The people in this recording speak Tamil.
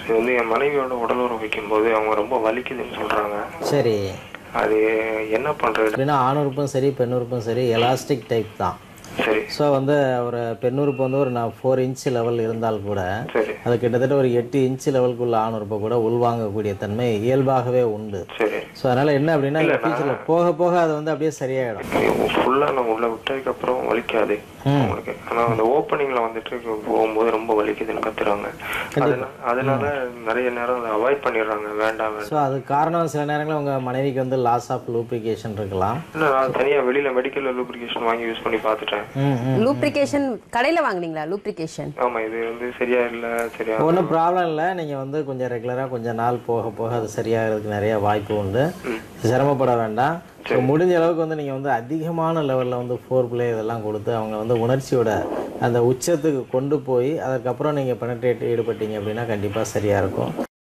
இது வந்து என் மனைவியோட உடல் உறவு வைக்கும்போது அவங்க ரொம்ப வலிக்குதுன்னு சொல்றாங்க சரி அது என்ன பண்றது அப்படின்னா ஆண் உறுப்பும் சரி பெண் உறுப்பும் சரி எலாஸ்டிக் டைப் தான் சரி ஸோ வந்து ஒரு பெண் உறுப்பு வந்து ஒரு நான் ஃபோர் இன்ச் லெவல் இருந்தால் கூட சரி அது கிட்டத்தட்ட ஒரு எட்டு இன்ச் லெவலுக்குள்ள ஆண் உறுப்பை கூட உள்வாங்கக்கூடிய தன்மை இயல்பாகவே உண்டு சரி ஸோ அதனால என்ன அப்படின்னா ஃபியூச்சரில் போக போக அது வந்து அப்படியே சரியாயிடும் ஃபுல்லா நான் உள்ள விட்டதுக்கு அப்புறம் வலிக்காது உங்களுக்கு ஆனா அந்த ஓப்பனிங்ல வந்துட்டு போகும்போது ரொம்ப வலிக்குதுன்னு கத்துறாங்க அதனால அதனால நிறைய நேரம் அதை அவாய்ட் பண்ணிடுறாங்க வேண்டாம் வேண்டாம் ஸோ அது காரணம் சில நேரங்களில் உங்கள் மனைவிக்கு வந்து லாஸ் ஆஃப் லூப்ரிகேஷன் இருக்கலாம் இல்ல நான் தனியா வெளியில மெடிக்கல் லூப்ரிகேஷன் வாங்கி யூஸ் பண்ணி பார்த்துட்டேன் ம் ம் லூப்ரிகேஷன் கடையில வாங்குனீங்களா லூப்ரிகேஷன் ஆமா இது வந்து சரியா இல்ல சரியா ஒன்றும் ப்ராப்ளம் இல்லை நீங்கள் வந்து கொஞ்சம் ரெகுலராக கொஞ்சம் நாள் போக போக அது சரியாகிறதுக்கு நிறைய வாய்ப்பு உண்டு சிரமப்பட வேண்டாம் ஸோ முடிஞ்ச அளவுக்கு வந்து நீங்கள் வந்து அதிகமான லெவலில் வந்து ஃபோர் பிளே இதெல்லாம் கொடுத்து அவங்க வந்து உணர்ச்சியோட அந்த உச்சத்துக்கு கொண்டு போய் அதுக்கப்புறம் நீங்கள் பெனட்ரேட் ஈடுபட்டீங்க அப்படின்னா கண்டிப்பாக சரியாக இருக்கும்